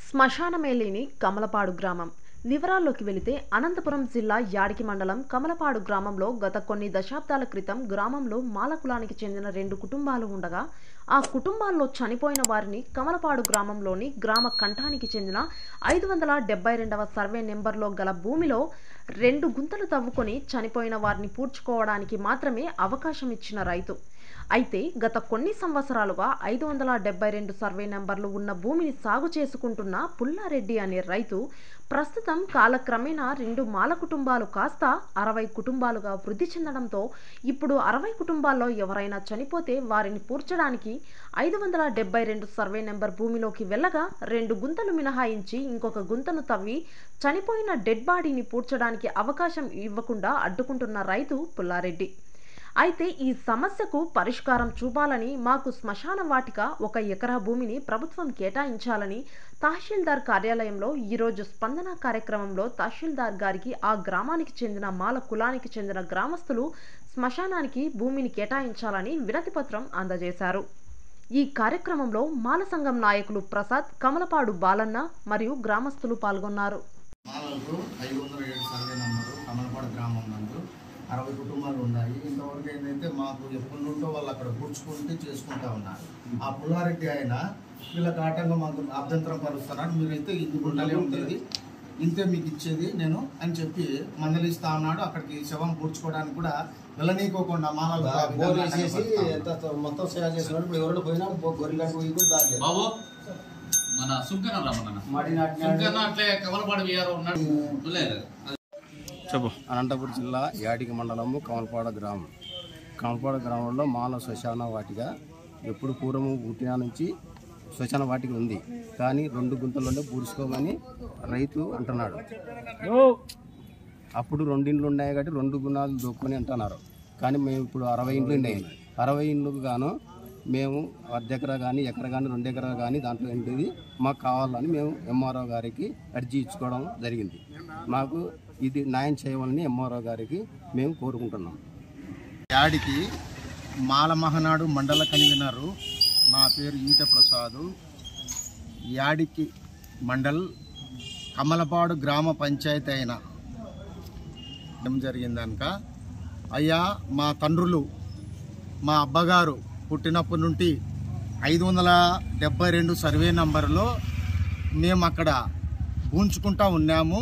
శ్మశానమే లేని కమలపాడు గ్రామం వివరాల్లోకి వెళితే అనంతపురం జిల్లా యాడికి మండలం కమలపాడు గ్రామంలో గత కొన్ని దశాబ్దాల క్రితం గ్రామంలో మాల కులానికి చెందిన రెండు కుటుంబాలు ఉండగా ఆ కుటుంబాల్లో చనిపోయిన వారిని కమలపాడు గ్రామంలోని గ్రామ కంఠానికి చెందిన ఐదు వందల డెబ్బై రెండవ సర్వే నెంబర్లో గల భూమిలో రెండు గుంతలు తవ్వుకొని చనిపోయిన వారిని పూడ్చుకోవడానికి మాత్రమే అవకాశం ఇచ్చిన రైతు అయితే గత కొన్ని సంవత్సరాలుగా ఐదు వందల డెబ్బై రెండు సర్వే నెంబర్లు ఉన్న భూమిని సాగు చేసుకుంటున్న పుల్లారెడ్డి అనే రైతు ప్రస్తుతం కాలక్రమేణా రెండు మాల కుటుంబాలు కాస్త అరవై కుటుంబాలుగా వృద్ధి చెందడంతో ఇప్పుడు అరవై కుటుంబాల్లో ఎవరైనా చనిపోతే వారిని పూడ్చడానికి ఐదు వందల డెబ్బై రెండు సర్వే నెంబర్ భూమిలోకి వెళ్ళగా రెండు గుంతలు మినహాయించి ఇంకొక గుంతను తవ్వి చనిపోయిన డెడ్ బాడీని పూడ్చడానికి అవకాశం ఇవ్వకుండా అడ్డుకుంటున్న రైతు పుల్లారెడ్డి అయితే ఈ సమస్యకు పరిష్కారం చూపాలని మాకు శ్మశాన వాటిక ఒక ఎకరా భూమిని ప్రభుత్వం కేటాయించాలని తహసీల్దార్ కార్యాలయంలో ఈరోజు స్పందన కార్యక్రమంలో తహసీల్దార్ గారికి ఆ గ్రామానికి చెందిన మాల కులానికి చెందిన గ్రామస్తులు శ్మశానానికి భూమిని కేటాయించాలని వినతిపత్రం అందజేశారు ఈ కార్యక్రమంలో మాల సంఘం నాయకులు ప్రసాద్ కమలపాడు బాలన్న మరియు గ్రామస్తులు పాల్గొన్నారు మాలలకు ఐదు వందల ఏడు సర్వే నంబరు కమలపాడు గ్రామం నందు అరవై కుటుంబాలు ఉన్నాయి ఇంతవరకు ఏంటంటే మాకు ఎప్పటి నుండో వాళ్ళు అక్కడ కూర్చుకుంటూ చేసుకుంటా ఉన్నారు ఆ పుల్లారెడ్డి ఆయన వీళ్ళకి ఆటంగా మాకు అభ్యంతరం పరుస్తున్నాడు మీరైతే ఇది గుంటలే ఉండేది ఇంతే మీకు ఇచ్చేది నేను అని చెప్పి మందలిస్తా ఉన్నాడు అక్కడికి శవం పూడ్చుకోవడానికి కూడా వెళ్ళనీకోకుండా మాలలు ఆ బోర్ విధంగా వేసేసి ఆటంకపడతా ఎంత మొత్తం సేవ చేసినప్పుడు ఇప్పుడు ఎవరు పోయినా గొర్రెలకు పోయి కూడా దారి లేదు. బాబు మన సుంకన రమ్మన్న మడి నాటినాడు. సుంకన అట్లే కమలపాడు విఆర్ ఉన్నాడు లేదు అనంతపురం జిల్లా యాడికి మండలము కమలపాడ గ్రామం కమలపాడ గ్రామంలో మాల శ్మశాన వాటిక ఎప్పుడు పూర్వము పుట్టిన నుంచి శ్మశాన వాటిక ఉంది కానీ రెండు గుంతల్లోనే పూడుచుకోమని రైతు అంటున్నాడు అప్పుడు రెండు ఇండ్లు ఉన్నాయి కాబట్టి రెండు గుణాలు దొక్కుని అంటున్నారు కానీ మేము ఇప్పుడు అరవై ఇండ్లు ఉన్నాయి అరవై ఇండ్లకు గాను మేము అర్ధ ఎకరా కానీ ఎకరా కానీ రెండు ఎకరా కానీ దాంట్లో ఏంటిది మాకు కావాలని మేము ఎంఆర్ఓ గారికి అర్జీ ఇచ్చుకోవడం జరిగింది మాకు ఇది న్యాయం చేయవాలని ఎంఆర్ఓ గారికి మేము కోరుకుంటున్నాం యాడికి మాల మహనాడు మండల కన్వీనరు నా పేరు ఈట ప్రసాదు యాడికి మండల్ కమలపాడు గ్రామ పంచాయతీ అయిన ఏం జరిగిందనక అయ్యా మా తండ్రులు మా అబ్బగారు పుట్టినప్పటి నుండి ఐదు వందల డెబ్బై రెండు సర్వే నంబర్లో మేము అక్కడ ఉంచుకుంటా ఉన్నాము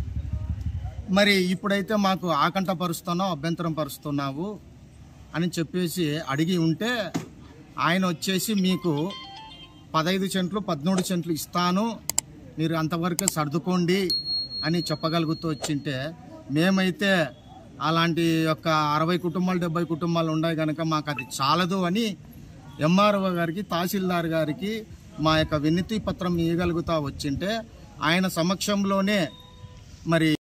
మరి ఇప్పుడైతే మాకు ఆకంట పరుస్తున్నావు అభ్యంతరం పరుస్తున్నావు అని చెప్పేసి అడిగి ఉంటే ఆయన వచ్చేసి మీకు పదహైదు సెంట్లు పదమూడు సెంట్లు ఇస్తాను మీరు అంతవరకే సర్దుకోండి అని చెప్పగలుగుతూ వచ్చింటే మేమైతే అలాంటి యొక్క అరవై కుటుంబాలు డెబ్బై కుటుంబాలు ఉన్నాయి కనుక మాకు అది చాలదు అని ఎంఆర్ఓ గారికి తహసీల్దార్ గారికి మా యొక్క వినతి పత్రం ఇవ్వగలుగుతా వచ్చింటే ఆయన సమక్షంలోనే మరి